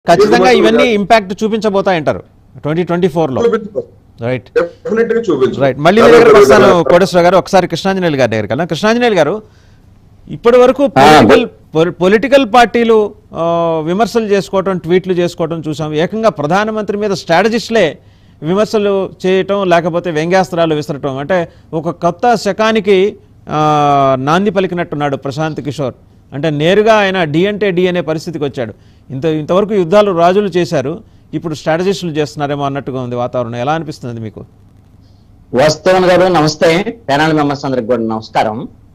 ఖచ్చితంగా ఇవన్నీ ఇంపాక్ట్ చూపించబోతాయంటారు ట్వంటీ ట్వంటీ ఫోర్లో రైట్ డెఫినెట్ గా చూపించు రైట్ మళ్ళీ మీ దగ్గరకు వస్తాను కోటేశ్వర గారు ఒకసారి కృష్ణాంజనేయులు గారి దగ్గరికి వెళ్దాం కృష్ణాంజనేయులు గారు ఇప్పటి వరకు పొలిటికల్ పొలిటికల్ పార్టీలు ఆ, విమర్శలు చేసుకోవటం ట్వీట్లు చేసుకోవటం చూసాం ఏకంగా ప్రధానమంత్రి మీద స్ట్రాటజిస్ట్లే విమర్శలు చేయటం లేకపోతే వ్యంగ్యాస్త్రాలు విసరటం అంటే ఒక కొత్త శకానికి ఆ, నాంది పలికినట్టున్నాడు ప్రశాంత్ కిషోర్ అంటే నేరుగా ఆయన డి అంటే డి అనే పరిస్థితికి వచ్చాడు ఇంత ఇంతవరకు యుద్ధాలు రాజులు చేశారు ఇప్పుడు స్ట్రాటజిస్టులు చేస్తున్నారేమో అన్నట్టుగా ఉంది వాతావరణం ఎలా అనిపిస్తుంది మీకు వాస్తవన్ గారు నమస్తే ప్యానల్ మెంబర్స్ అందరికి కూడా నమస్కారం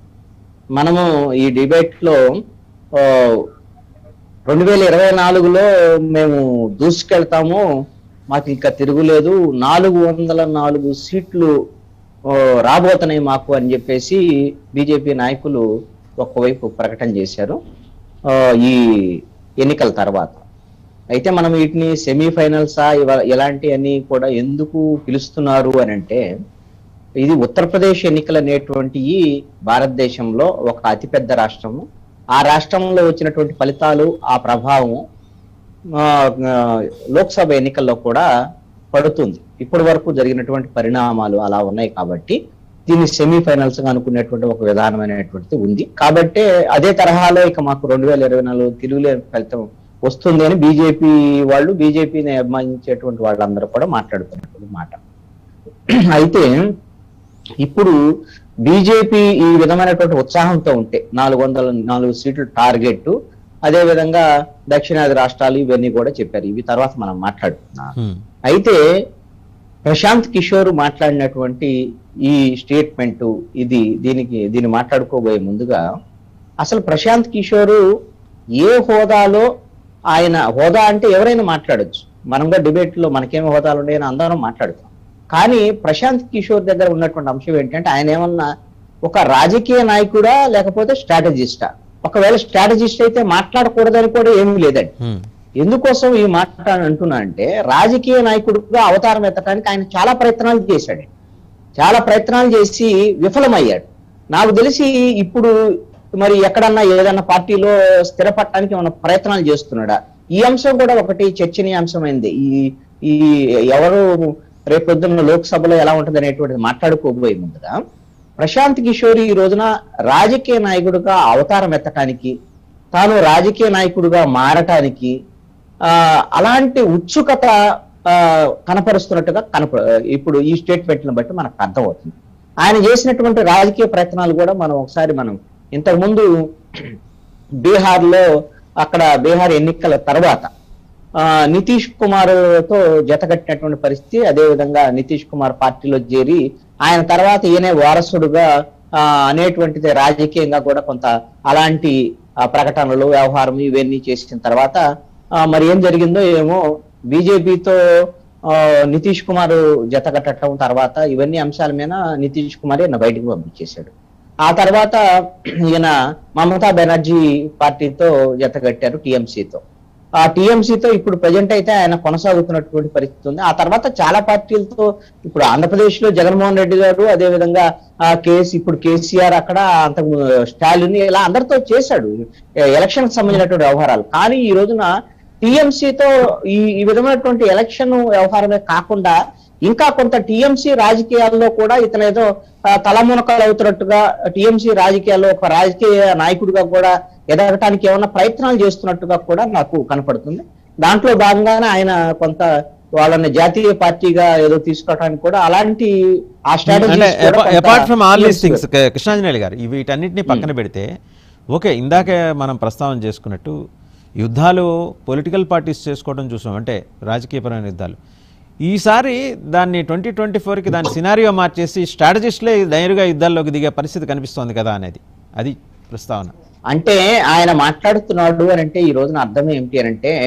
మనము ఈ డిబేట్ లో ఆ, రెండు వేల ఇరవై నాలుగులో మేము దూసుకెళ్తాము మాకు ఇంకా తిరుగులేదు నాలుగు వందల నాలుగు సీట్లు ఆ, రాబోతున్నాయి మాకు అని చెప్పేసి బీజేపీ నాయకులు ఒక్కవైపు ప్రకటన చేశారు ఆ, ఈ ఎన్నికల తర్వాత అయితే మనం వీటిని సెమీఫైనల్సా ఇలాంటి అని కూడా ఎందుకు పిలుస్తున్నారు అని అంటే ఇది ఉత్తరప్రదేశ్ ఎన్నికలు అనేటువంటి ఈ భారతదేశంలో ఒక అతిపెద్ద రాష్ట్రము ఆ రాష్ట్రంలో వచ్చినటువంటి ఫలితాలు ఆ ప్రభావం ఆ, ఆ, లోక్సభ ఎన్నికల్లో కూడా పడుతుంది ఇప్పటి వరకు జరిగినటువంటి పరిణామాలు అలా ఉన్నాయి కాబట్టి దీన్ని సెమీఫైనల్స్ గా అనుకునేటువంటి ఒక విధానమైనటువంటిది ఉంది కాబట్టి అదే తరహాలో ఇక మాకు రెండు వేల ఇరవై నాలుగు తిరుగులేని ఫలితం వస్తుంది అని బీజేపీ వాళ్ళు బీజేపీని అభిమానించేటువంటి వాళ్ళందరూ కూడా మాట్లాడుతున్నటువంటి మాట అయితే ఇప్పుడు బీజేపీ ఈ విధమైనటువంటి ఉత్సాహంతో ఉంటే నాలుగు వందల నాలుగు సీట్లు టార్గెట్ అదే విధంగా దక్షిణాది రాష్ట్రాలు ఇవన్నీ కూడా చెప్పారు ఇవి తర్వాత మనం మాట్లాడుతున్నాం హ్మ్. అయితే ప్రశాంత్ కిషోర్ మాట్లాడినటువంటి ఈ స్టేట్మెంట్ ఇది దీనికి దీన్ని మాట్లాడుకోబోయే ముందుగా అసలు ప్రశాంత్ కిషోర్ ఏ హోదాలో ఆయన హోదా అంటే ఎవరైనా మాట్లాడొచ్చు మనం కూడా డిబేట్ లో మనకేమి హోదాలు ఉన్నాయని అందరం మాట్లాడుతాం కానీ ప్రశాంత్ కిషోర్ దగ్గర ఉన్నటువంటి అంశం ఏంటంటే ఆయన ఏమన్నా ఒక రాజకీయ నాయకుడా లేకపోతే స్ట్రాటజిస్టా ఒకవేళ స్ట్రాటజిస్ట్ అయితే మాట్లాడకూడదని కూడా ఏమీ లేదండి హ్మ్. ఎందుకోసం ఈ మాట అంటున్నా అంటే రాజకీయ నాయకుడిగా అవతారం ఎత్తడానికి ఆయన చాలా ప్రయత్నాలు చేశాడు చాలా ప్రయత్నాలు చేసి విఫలమయ్యాడు నాకు తెలిసి ఇప్పుడు మరి ఎక్కడన్నా ఏదన్నా పార్టీలో స్థిరపడటానికి ఏమైనా ప్రయత్నాలు చేస్తున్నాడా ఈ అంశం కూడా ఒకటి చర్చనీయాంశమైంది ఈ ఈ ఎవరు రేపొద్దున్న లోక్సభలో ఎలా ఉంటుంది అనేటువంటిది మాట్లాడుకోబోయే ముందుగా ప్రశాంత్ కిషోర్ ఈ రోజున రాజకీయ నాయకుడిగా అవతారం ఎత్తటానికి తాను రాజకీయ నాయకుడిగా మారటానికి ఆ అలాంటి ఉత్సుకత ఆ, కనపరుస్తున్నట్టుగా కనప ఇప్పుడు ఈ స్టేట్మెంట్లను బట్టి మనకు అర్థమవుతుంది ఆయన చేసినటువంటి రాజకీయ ప్రయత్నాలు కూడా మనం ఒకసారి మనం ఇంతకు ముందు బీహార్ లో అక్కడ బీహార్ ఎన్నికల తర్వాత ఆ, నితీష్ కుమార్ తో జతకట్టినటువంటి పరిస్థితి అదే విధంగా నితీష్ కుమార్ పార్టీలో చేరి ఆయన తర్వాత ఈయనే వారసుడుగా ఆ, అనేటువంటిది రాజకీయంగా కూడా కొంత అలాంటి ఆ, ప్రకటనలు వ్యవహారం ఇవన్నీ చేసిన తర్వాత ఆ, మరి ఏం జరిగిందో ఏమో బీజేపీతో నితీష్ కుమార్ జత కట్టడం తర్వాత ఇవన్నీ అంశాల మీద నితీష్ కుమార్ ఈయన బయటకు పంపించేశాడు ఆ తర్వాత ఈయన మమతా బెనర్జీ పార్టీతో జత కట్టారు టీఎంసీతో ఆ టీఎంసీతో ఇప్పుడు ప్రజెంట్ అయితే ఆయన కొనసాగుతున్నటువంటి పరిస్థితి ఉంది ఆ తర్వాత చాలా పార్టీలతో ఇప్పుడు ఆంధ్రప్రదేశ్ లో జగన్మోహన్ రెడ్డి గారు అదే విధంగా ఆ కేసు ఇప్పుడు కేసీఆర్ అక్కడ అంతకు స్టాలిన్ ఇలా అందరితో చేశాడు ఎలక్షన్ కి సంబంధించినటువంటి వ్యవహారాలు కానీ ఈ రోజున టీఎంసీతో ఈ ఈ విధమైనటువంటి ఎలక్షన్ వ్యవహారమే కాకుండా ఇంకా కొంత టీఎంసీ రాజకీయాల్లో కూడా ఇతను ఏదో ఆ, తలమునకలు అవుతున్నట్టుగా టీఎంసీ రాజకీయాల్లో ఒక రాజకీయ నాయకుడిగా కూడా ఎదగటానికి ఏమైనా ప్రయత్నాలు చేస్తున్నట్టుగా కూడా నాకు కనపడుతుంది దాంట్లో భాగంగానే ఆయన కొంత వాళ్ళని జాతీయ పార్టీగా ఏదో తీసుకోవడానికి కూడా అలాంటి ఆ అంటే strategy apart from all these things Krishnanjaneyulu garu ఇవి వీటన్నిటిని పక్కన పెడితే ఓకే ఇందాకే మనం ప్రస్తావన చేసుకున్నట్టు యుద్ధాలు పొలిటికల్ పార్టీస్ చేసుకోవడం చూసాం అంటే రాజకీయపరమైన యుద్ధాలు ఈసారి దాన్ని ట్వంటీ ట్వంటీ ఫోర్కి దాని సినారియో మార్చేసి స్ట్రాటజిస్ట్లే నేరుగా యుద్ధాల్లోకి దిగే పరిస్థితి కనిపిస్తోంది కదా అనేది అది ప్రస్తావన అంటే ఆయన మాట్లాడుతున్నాడు అని అంటే ఈ రోజున అర్థం ఏమిటి అని అంటే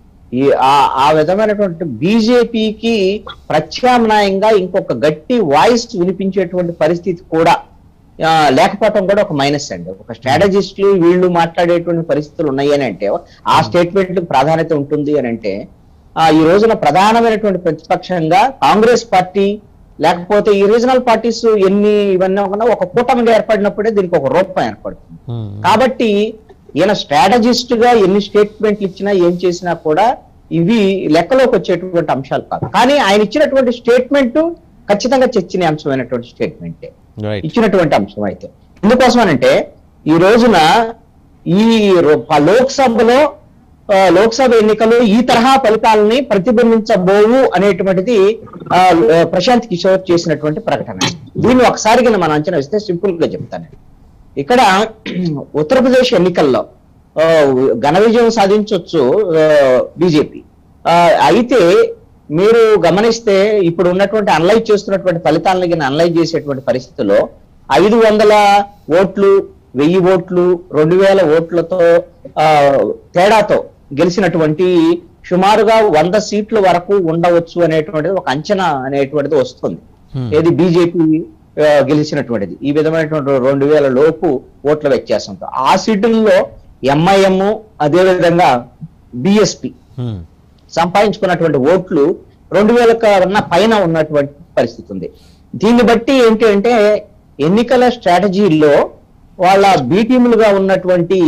ఈ ఆ ఆ విధమైనటువంటి బీజేపీకి ప్రత్యామ్నాయంగా ఇంకొక గట్టి వాయిస్ వినిపించేటువంటి పరిస్థితి కూడా ఆ, లేకపోవటం కూడా ఒక మైనస్ అండి ఒక స్ట్రాటజిస్టులు వీళ్ళు మాట్లాడేటువంటి పరిస్థితులు ఉన్నాయి అని అంటే ఆ స్టేట్మెంట్ ప్రాధాన్యత ఉంటుంది అని అంటే ఆ ఈ రోజున ప్రధానమైనటువంటి ప్రతిపక్షంగా కాంగ్రెస్ పార్టీ లేకపోతే ఈ రీజనల్ పార్టీస్ ఎన్ని ఇవన్నీ ఉన్నా ఒక కూటమిగా ఏర్పడినప్పుడే దీనికి ఒక రూపం ఏర్పడుతుంది కాబట్టి ఈయన స్ట్రాటజిస్ట్ గా ఎన్ని స్టేట్మెంట్లు ఇచ్చినా ఏం చేసినా కూడా ఇవి లెక్కలోకి వచ్చేటువంటి అంశాలు కాదు కానీ ఆయన ఇచ్చినటువంటి స్టేట్మెంట్ ఖచ్చితంగా చర్చనీయాంశమైనటువంటి స్టేట్మెంటే రైట్ ఇచ్చినటువంటి అంశం అయితే ఎందుకోసమనంటే ఈ రోజున ఈ రో- ప- లోక్సభలో ఆ, లోక్సభ ఎన్నికలు ఈ తరహా ఫలితాలని ప్రతిబింబించబోవు అనేటువంటిది ఆ, ఆ, ప్రశాంత్ కిషోర్ చేసినటువంటి ప్రకటన దీన్ని ఒకసారి కింద మనం అంచనా వేస్తే సింపుల్ గా చెప్తాను ఇక్కడ ఉత్తరప్రదేశ్ ఎన్నికల్లో ఆ, ఘన విజయం సాధించవచ్చు బీజేపీ అయితే మీరు గమనిస్తే ఇప్పుడు ఉన్నటువంటి అనలైజ్ చేస్తున్నటువంటి ఫలితాలను కింద అనలైజ్ చేసేటువంటి పరిస్థితుల్లో ఐదు వందల ఓట్లు వెయ్యి ఓట్లు రెండు వేల ఓట్లతో ఆ, తేడాతో గెలిచినటువంటి సుమారుగా వంద సీట్ల వరకు ఉండవచ్చు అనేటువంటిది ఒక అంచనా అనేటువంటిది వస్తుంది Hmm. ఏది బీజేపీ గెలిచినటువంటిది ఈ విధమైనటువంటి రెండు వేల లోపు ఓట్ల వ్యత్యాసంతో ఆ సీటుల్లో ఎంఐఎం అదే విధంగా బిఎస్పి హ్మ్. సంపాదించుకున్నటువంటి ఓట్లు రెండు వేల కన్నా పైన ఉన్నటువంటి పరిస్థితి ఉంది దీన్ని బట్టి ఏంటి అంటే ఎన్నికల స్ట్రాటజీల్లో వాళ్ళ బి టీములుగా ఉన్నటువంటి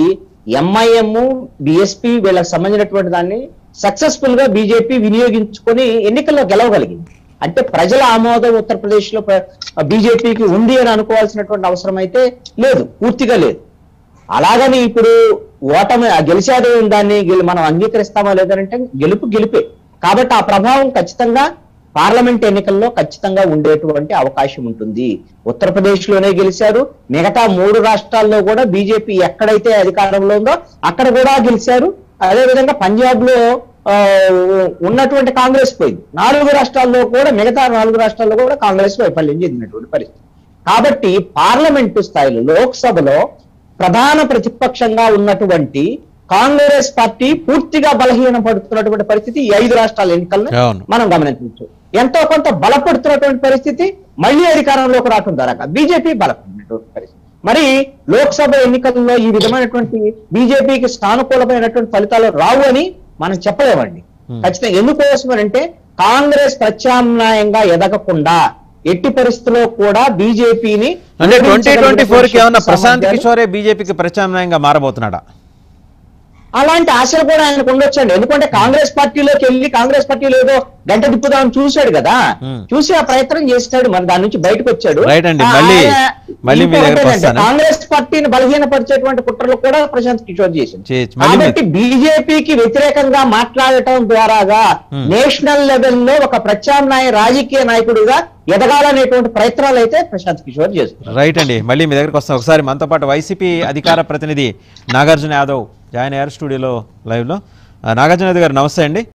ఎంఐఎం బిఎస్పి వీళ్ళకి సంబంధించినటువంటి దాన్ని సక్సెస్ఫుల్ గా బీజేపీ వినియోగించుకొని ఎన్నికల్లో గెలవగలిగింది అంటే ప్రజల ఆమోదం ఉత్తరప్రదేశ్ లో బీజేపీకి ఉంది అని అనుకోవాల్సినటువంటి అవసరం అయితే లేదు పూర్తిగా లేదు అలాగని ఇప్పుడు ఓటమి ఆ గెలిచారు దాన్ని గెలి- మనం అంగీకరిస్తామా లేదంటే గెలుపు గెలిపే కాబట్టి ఆ ప్రభావం ఖచ్చితంగా పార్లమెంట్ ఎన్నికల్లో ఖచ్చితంగా ఉండేటువంటి అవకాశం ఉంటుంది ఉత్తరప్రదేశ్ లోనే గెలిచారు మిగతా మూడు రాష్ట్రాల్లో కూడా బీజేపీ ఎక్కడైతే అధికారంలో ఉందో అక్కడ కూడా గెలిచారు అదే విధంగా పంజాబ్ లో ఆ, ఉన్నటువంటి కాంగ్రెస్ పోయింది నాలుగు రాష్ట్రాల్లో కూడా మిగతా నాలుగు రాష్ట్రాల్లో కూడా కాంగ్రెస్ వైఫల్యం చెందినటువంటి పరిస్థితి కాబట్టి పార్లమెంటు స్థాయిలో లోక్సభలో ప్రధాన ప్రతిపక్షంగా ఉన్నటువంటి కాంగ్రెస్ పార్టీ పూర్తిగా బలహీన పడుతున్నటువంటి పరిస్థితి ఈ ఐదు రాష్ట్రాల ఎన్నికల్లో అవును. మనం గమనించవచ్చు ఎంతో కొంత బలపడుతున్నటువంటి పరిస్థితి మళ్ళీ అధికారంలోకి రావడం ద్వారా బీజేపీ బలపడినటువంటి పరిస్థితి మరి లోక్సభ ఎన్నికల్లో ఈ విధమైనటువంటి బీజేపీకి సానుకూలమైనటువంటి ఫలితాలు రావు అని మనం చెప్పలేమండి Hmm. ఖచ్చితంగా ఎందుకోసం అంటే కాంగ్రెస్ ప్రత్యామ్నాయంగా ఎదగకుండా ఎట్టి పరిస్థితుల్లో కూడా బీజేపీని అంటే ట్వంటీ ట్వంటీ ఫోర్ కి ఏమన్నా ప్రశాంత్ కిషోరే బీజేపీకి ప్రత్యామ్నాయంగా మారబోతున్నాడా అలాంటి ఆశలు కూడా ఆయనకు ఉండొచ్చండి ఎందుకంటే కాంగ్రెస్ పార్టీలోకి వెళ్ళి కాంగ్రెస్ పార్టీలో ఏదో గంట తిప్పుదామని చూశాడు కదా Hmm. చూసి ఆ ప్రయత్నం చేస్తాడు మరి దాని నుంచి బయటకు వచ్చాడు Right అండి. ఆ- మళ్ళీ- ఆయన మళ్ళీ మీ దగ్గరకు ఇంకొకటి ఏంటంటే, వస్తాను. కాంగ్రెస్ పార్టీని బలహీనపరిచేటువంటి కుట్రలు కూడా ప్రశాంత్ కిషోర్ చేసింది చేయొచ్చు. మళ్ళీ మీ- కాబట్టి బీజేపీకి వ్యతిరేకంగా మాట్లాడటం ద్వారాగా Hmm. నేషనల్ లెవెల్లో ఒక ప్రత్యామ్నాయ రాజకీయ నాయకుడిగా ఎదగాలనేటువంటి ప్రయత్నాలు అయితే ప్రశాంత్ కిషోర్ చేస్తున్నారు రైట్ అండి మళ్ళీ మీ దగ్గరకు వస్తాం ఒకసారి మనతో పాటు వైసీపీ అధికార ప్రతినిధి నాగార్జున యాదవ్ జాయిన్ అయ్యారు స్టూడియోలో లైవ్లో ఆ, నాగార్జున యాదవ్ గారు నమస్తే అండి